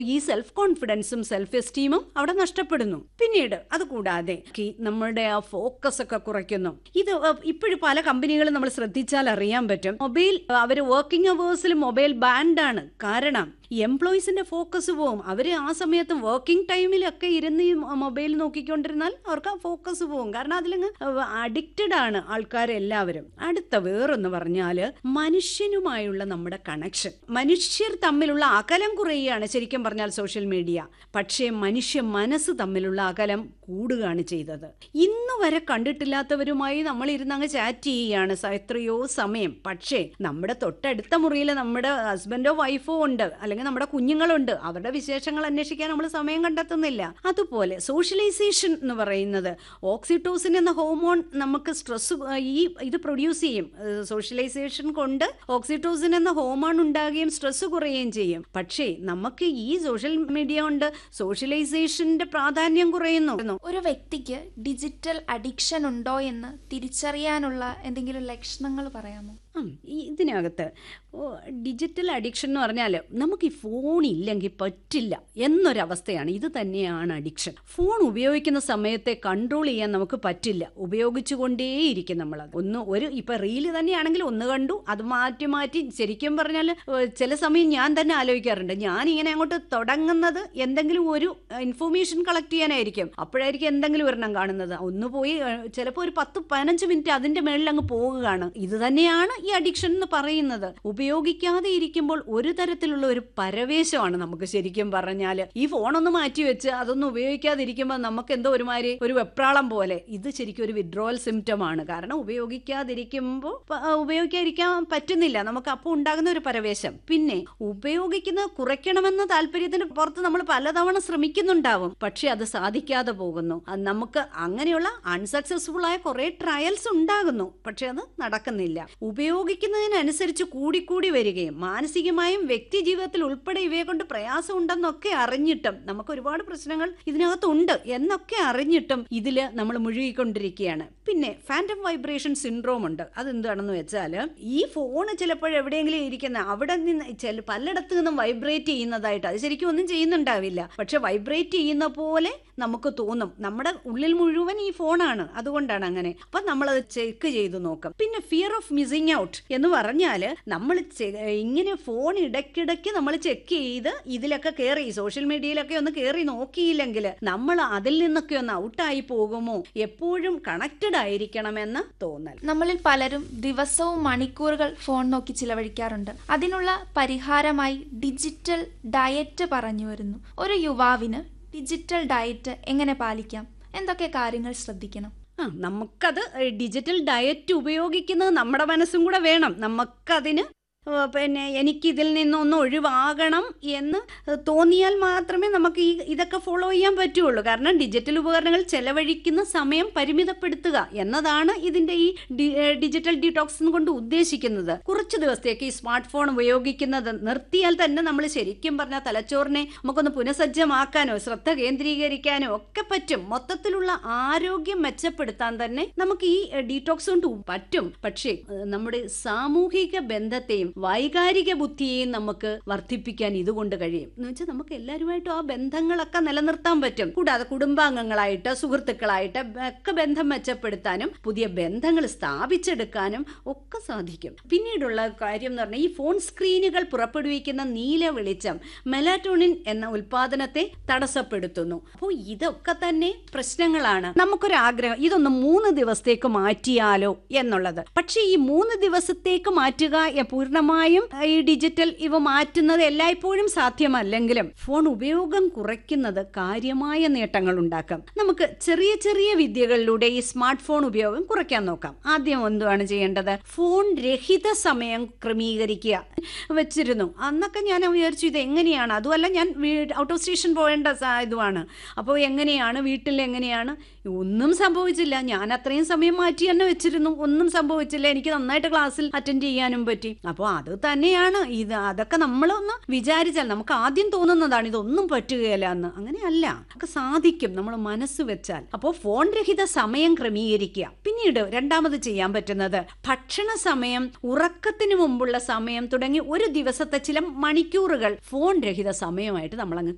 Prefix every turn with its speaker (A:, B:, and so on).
A: ഈ self കോൺഫിഡൻസും self എസ്റ്റീമും അവിടെ നഷ്ടപ്പെടുന്നു പിന്നീട് അത് കൂടാതെ ഈ നമ്മുടെ ആ ഫോക്കസ് ഒക്കെ കുറയ്ക്കുന്നു ഇത് ഇപ്പോഴും പല കമ്പനികളും നമ്മൾ ശ്രദ്ധിച്ചാൽ അറിയാൻ പറ്റും മൊബൈൽ അവർ വർക്കിംഗ് അവേഴ്സിൽ മൊബൈൽ ബാൻഡാണ് കാരണം എംപ്ലോയീസിന്റെ ഫോക്കസ് പോവും അവർ ആ സമയത്ത് വർക്കിംഗ് ടൈമിലൊക്കെ ഇരുന്ന് ഈ മൊബൈൽ നോക്കിക്കൊണ്ടിരുന്നാൽ അവർക്ക് ആ ഫോക്കസ് പോവും കാരണം അതിലങ്ങ് അഡിക്റ്റഡ് ആണ് ആൾക്കാരെല്ലാവരും അടുത്ത വേറൊന്ന് പറഞ്ഞാല് മനുഷ്യനുമായുള്ള നമ്മുടെ കണക്ഷൻ മനുഷ്യർ തമ്മിലുള്ള അകലം കുറയുകയാണ് ശരിക്കും പറഞ്ഞാൽ സോഷ്യൽ മീഡിയ പക്ഷേ മനുഷ്യ മനസ്സ് തമ്മിലുള്ള അകലം കൂടുകയാണ് ചെയ്തത് ഇന്ന് വരെ കണ്ടിട്ടില്ലാത്തവരുമായി നമ്മൾ ഇരുന്ന് അങ്ങ് ചാറ്റ് ചെയ്യുകയാണ് സ- എത്രയോ സമയം പക്ഷേ നമ്മുടെ തൊട്ടടുത്ത മുറിയിൽ നമ്മുടെ ഹസ്ബൻഡോ വൈഫോ ഉണ്ട് അല്ലെങ്കിൽ നമ്മുടെ കുഞ്ഞുങ്ങളുണ്ട് അവരുടെ വിശേഷങ്ങൾ അന്വേഷിക്കാൻ നമ്മൾ സമയം കണ്ടെത്തുന്നില്ല അതുപോലെ സോഷ്യലൈസേഷൻ എന്ന് പറയുന്നത് ഓക്സിറ്റോസിൻ എന്ന ഹോർമോൺ നമുക്ക് സ്ട്രെസ് ഈ ഇത് പ്രൊഡ്യൂസ് ചെയ്യും സോഷ്യലൈസേഷൻ കൊണ്ട് ഓക്സിറ്റോസിൻ എന്ന ഹോർമോൺ ഉണ്ടാകുകയും സ്ട്രെസ് കുറയുകയും ചെയ്യും പക്ഷേ നമുക്ക് ഈ സോഷ്യൽ മീഡിയ കൊണ്ട് സോഷ്യലൈസേഷന്റെ പ്രാധാന്യം കുറയുന്നു
B: ഒരു വ്യക്തിക്ക് ഡിജിറ്റൽ അഡിക്ഷൻ ഉണ്ടോ എന്ന് തിരിച്ചറിയാനുള്ള എന്തെങ്കിലും ലക്ഷണങ്ങൾ പറയാമോ
A: ഉം, ഈ ഇതിനകത്ത് ഓ, ഡിജിറ്റൽ അഡിക്ഷൻ എന്ന് പറഞ്ഞാൽ നമുക്ക് ഈ ഫോൺ ഇല്ലെങ്കിൽ പറ്റില്ല എന്നൊരവസ്ഥയാണ് ഇത് തന്നെയാണ് അഡിക്ഷൻ ഫോൺ ഉപയോഗിക്കുന്ന സമയത്തെ കൺട്രോൾ ചെയ്യാൻ നമുക്ക് പറ്റില്ല ഉപയോഗിച്ചുകൊണ്ടേയിരിക്കും നമ്മളത് ഒന്ന് ഒരു ഇപ്പം റീല് തന്നെയാണെങ്കിൽ ഒന്ന് കണ്ടു അത് മാറ്റി മാറ്റി ശരിക്കും പറഞ്ഞാൽ ചില സമയം ഞാൻ തന്നെ ആലോചിക്കാറുണ്ട് ഞാൻ ഇങ്ങനെ അങ്ങോട്ട് തുടങ്ങുന്നത് എന്തെങ്കിലും ഒരു ഇൻഫോർമേഷൻ കളക്ട് ചെയ്യാനായിരിക്കും അപ്പോഴായിരിക്കും എന്തെങ്കിലും ഒരെണ്ണം കാണുന്നത് ഒന്ന് പോയി ചിലപ്പോൾ ഒരു പത്ത് പതിനഞ്ച് മിനിറ്റ് അതിന്റെ മേളിൽ അങ്ങ് പോവുകയാണ് ഇത് തന്നെയാണ് ഈ അഡിക്ഷൻ എന്ന് പറയുന്നത് ഉപയോഗിക്കാതെ ഇരിക്കുമ്പോൾ ഒരു തരത്തിലുള്ള ഒരു പരവേശമാണ് നമുക്ക് ശരിക്കും പറഞ്ഞാൽ ഈ ഫോണൊന്ന് മാറ്റി വെച്ച് അതൊന്നും ഉപയോഗിക്കാതിരിക്കുമ്പോൾ നമുക്ക് എന്തോ ഒരുമാതിരി ഒരു വെപ്രാളം പോലെ ഇത് ശരിക്കും ഒരു വിഡ്രോവൽ സിംറ്റം ആണ് കാരണം ഉപയോഗിക്കാതിരിക്കുമ്പോൾ പ- ഉപയോഗിക്കാതിരിക്കാൻ പറ്റുന്നില്ല നമുക്ക് അപ്പോൾ ഉണ്ടാകുന്ന ഒരു പരവേശം പിന്നെ ഉപയോഗിക്കുന്നത് കുറയ്ക്കണമെന്ന താല്പര്യത്തിന് പുറത്ത് നമ്മൾ പലതവണ ശ്രമിക്കുന്നുണ്ടാവും പക്ഷെ അത് സാധിക്കാതെ പോകുന്നു അത് നമുക്ക് അങ്ങനെയുള്ള അൺസക്സസ്ഫുൾ ആയ കുറെ ട്രയൽസ് ഉണ്ടാകുന്നു പക്ഷെ അത് നടക്കുന്നില്ല ഉപയോഗിക്കുന്നതിനനുസരിച്ച് കൂടിക്കൂടി വരികയും മാനസികമായും വ്യക്തി ജീവിതത്തിൽ ഉൾപ്പെടെ ഇവയെ കൊണ്ട് പ്രയാസം ഉണ്ടെന്നൊക്കെ അറിഞ്ഞിട്ടും നമുക്ക് ഒരുപാട് പ്രശ്നങ്ങൾ ഇതിനകത്തുണ്ട് എന്നൊക്കെ അറിഞ്ഞിട്ടും ഇതില് നമ്മൾ മുഴുകിക്കൊണ്ടിരിക്കുകയാണ് പിന്നെ ഫാൻറ്റം വൈബ്രേഷൻ സിൻഡ്രോം ഉണ്ട് അതെന്താണെന്ന് വെച്ചാൽ ഈ ഫോണ് ചിലപ്പോൾ എവിടെയെങ്കിലും ഇരിക്കുന്ന അവിടെ നിന്ന് ചില പലയിടത്തു നിന്നും വൈബ്രേറ്റ് ചെയ്യുന്നതായിട്ട് അത് ശരിക്കും ഒന്നും ചെയ്യുന്നുണ്ടാവില്ല പക്ഷെ വൈബ്രേറ്റ് ചെയ്യുന്ന പോലെ നമുക്ക് തോന്നും നമ്മുടെ ഉള്ളിൽ മുഴുവൻ ഈ ഫോണാണ് അതുകൊണ്ടാണ് അങ്ങനെ അപ്പൊ നമ്മളത് ചെക്ക് ചെയ്ത് നോക്കും പിന്നെ ഫിയർ ഓഫ് മിസ്സിങ് ഔട്ട് എന്ന് പറഞ്ഞാൽ നമ്മൾ ഇങ്ങനെ ഫോൺ ഇടയ്ക്കിടയ്ക്ക് നമ്മൾ ചെക്ക് ചെയ്ത് ഇതിലൊക്കെ കയറി സോഷ്യൽ മീഡിയയിലൊക്കെ ഒന്ന് കയറി നോക്കിയില്ലെങ്കിൽ നമ്മൾ അതിൽ നിന്നൊക്കെ ഒന്ന് ഔട്ടായി പോകുമോ എപ്പോഴും കണക്റ്റഡ് ആയിരിക്കണമെന്ന് തോന്നൽ
B: നമ്മളിൽ പലരും ദിവസവും മണിക്കൂറുകൾ ഫോൺ നോക്കി ചിലവഴിക്കാറുണ്ട് അതിനുള്ള പരിഹാരമായി ഡിജിറ്റൽ ഡയറ്റ് പറഞ്ഞു വരുന്നു ഒരു യുവാവിന് ഡിജിറ്റൽ ഡയറ്റ് എങ്ങനെ പാലിക്കാം എന്തൊക്കെ കാര്യങ്ങൾ ശ്രദ്ധിക്കണം
A: ആ നമുക്കത് ഡിജിറ്റൽ ഡയറ്റ് ഉപയോഗിക്കുന്നത് നമ്മുടെ മനസ്സും കൂടെ വേണം നമുക്കതിന് ഏ, പിന്നെ എനിക്ക് ഇതിൽ നിന്നൊന്ന് ഒഴിവാകണം എന്ന് തോന്നിയാൽ മാത്രമേ നമുക്ക് ഈ ഇതൊക്കെ ഫോളോ ചെയ്യാൻ പറ്റുള്ളൂ കാരണം ഡിജിറ്റൽ ഉപകരണങ്ങൾ ചെലവഴിക്കുന്ന സമയം പരിമിതപ്പെടുത്തുക എന്നതാണ് ഇതിന്റെ ഈ ഡി- ഏ, ഡിജിറ്റൽ ഡീടോക്സ് കൊണ്ട് ഉദ്ദേശിക്കുന്നത് കുറച്ച് ദിവസത്തേക്ക് ഈ സ്മാർട്ട് ഫോൺ ഉപയോഗിക്കുന്നത് നിർത്തിയാൽ തന്നെ നമ്മൾ ശരിക്കും പറഞ്ഞാൽ തലച്ചോറിനെ നമുക്കൊന്ന് പുനഃസജ്ജമാക്കാനോ ശ്രദ്ധ കേന്ദ്രീകരിക്കാനോ ഒക്കെ പറ്റും മൊത്തത്തിലുള്ള ആരോഗ്യം മെച്ചപ്പെടുത്താൻ തന്നെ നമുക്ക് ഈ ഡീടോക്സ് കൊണ്ട് പറ്റും പക്ഷേ ഏഹ്, നമ്മുടെ സാമൂഹിക ബന്ധത്തെയും വൈകാരിക ബുദ്ധിയെയും നമുക്ക് വർദ്ധിപ്പിക്കാൻ ഇതുകൊണ്ട് കഴിയും എന്ന് വെച്ചാൽ നമുക്ക് എല്ലാവരുമായിട്ടും ആ ബന്ധങ്ങളൊക്കെ നിലനിർത്താൻ പറ്റും കൂടാതെ കുടുംബാംഗങ്ങളായിട്ട് സുഹൃത്തുക്കളായിട്ട് ഒക്കെ ബന്ധം മെച്ചപ്പെടുത്താനും പുതിയ ബന്ധങ്ങൾ സ്ഥാപിച്ചെടുക്കാനും ഒക്കെ സാധിക്കും പിന്നീടുള്ള കാര്യം എന്ന് പറഞ്ഞാൽ ഈ ഫോൺ സ്ക്രീനുകൾ പുറപ്പെടുവിക്കുന്ന നീല വെളിച്ചം മെലാറ്റോണിൻ എന്ന ഉൽപാദനത്തെ തടസ്സപ്പെടുത്തുന്നു അപ്പോൾ ഇതൊക്കെ തന്നെ പ്രശ്നങ്ങളാണ് നമുക്കൊരു ആഗ്രഹം ഇതൊന്ന് മൂന്ന് ദിവസത്തേക്ക് മാറ്റിയാലോ എന്നുള്ളത് പക്ഷേ ഈ മൂന്ന് ദിവസത്തേക്ക് മാറ്റുക എ- പൂർണ്ണമായും ഈ ഡിജിറ്റൽ ഇവ മാറ്റുന്നത് എല്ലായ്പ്പോഴും സാധ്യമല്ലെങ്കിലും ഫോൺ ഉപയോഗം കുറയ്ക്കുന്നത് കാര്യമായ നേട്ടങ്ങൾ ഉണ്ടാക്കാം നമുക്ക് ചെറിയ ചെറിയ വിദ്യകളിലൂടെ ഈ സ്മാർട്ട് ഫോൺ ഉപയോഗം കുറയ്ക്കാൻ നോക്കാം ആദ്യം എന്തുവാണ് ചെയ്യേണ്ടത് ഫോൺ രഹിത സമയം ക്രമീകരിക്കുക വെച്ചിരുന്നു അന്നൊക്കെ ഞാൻ വിചാരിച്ചു ഇത് എങ്ങനെയാണ് അതുമല്ല ഞാൻ ഔട്ട് ഓഫ് സ്റ്റേഷൻ പോകേണ്ട സ- ഇതുമാണ് അപ്പോൾ എങ്ങനെയാണ് വീട്ടിൽ എങ്ങനെയാണ് ഒന്നും സംഭവിച്ചില്ല ഞാൻ അത്രയും സമയം മാറ്റി തന്നെ വെച്ചിരുന്നു ഒന്നും സംഭവിച്ചില്ല എനിക്ക് നന്നായിട്ട് ക്ലാസ്സിൽ അറ്റൻഡ് ചെയ്യാനും പറ്റി അപ്പോൾ അത് തന്നെയാണ് ഇത് അതൊക്കെ നമ്മളൊന്ന് വിചാരിച്ചാൽ നമുക്ക് ആദ്യം തോന്നുന്നതാണ് ഇതൊന്നും പറ്റുകയില്ല എന്ന് അങ്ങനെയല്ല നമുക്ക് സാധിക്കും നമ്മൾ മനസ്സ് വെച്ചാൽ അപ്പോൾ ഫോൺ രഹിത സമയം ക്രമീകരിക്കുക പിന്നീട് രണ്ടാമത് ചെയ്യാൻ പറ്റുന്നത് ഭക്ഷണ സമയം ഉറക്കത്തിന് മുമ്പുള്ള സമയം തുടങ്ങി ഒരു ദിവസത്തെ ചില മണിക്കൂറുകൾ ഫോൺ രഹിത സമയമായിട്ട് നമ്മൾ അങ്ങ്